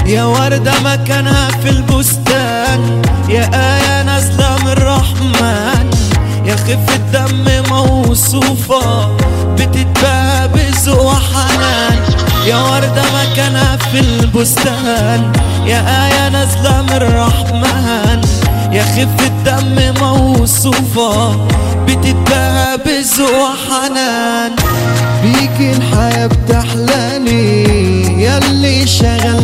يا وردة مكانها في البستان يا آية نازلة من الرحمن يا خفة دم موصوفة بتتباهى بذوق وحنان يا وردة مكانها في البستان يا آية نازلة من الرحمن يا خفة دم موصوفة بتتباهى بذوق وحنان بيك الحياة بتحلالي ياللي شغل